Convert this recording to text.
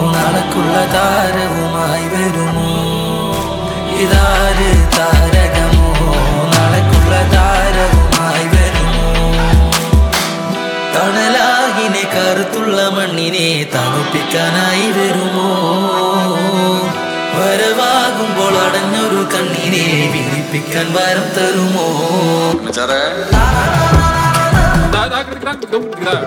നാളക്കുള്ള താരവുമായി വരുമോ ഇതാര് താരകമോ നാളക്കുള്ള താരവുമായി വരുമോ തണലാകിനെ കറുത്തുള്ള മണ്ണിനെ തണുപ്പിക്കാനായി വരുമോ വരവാകുമ്പോൾ അടഞ്ഞൊരു കണ്ണിനെ വിരിപ്പിക്കാൻ വരം തരുമോ മച്ചാറേ Da, da, da, da, da, da.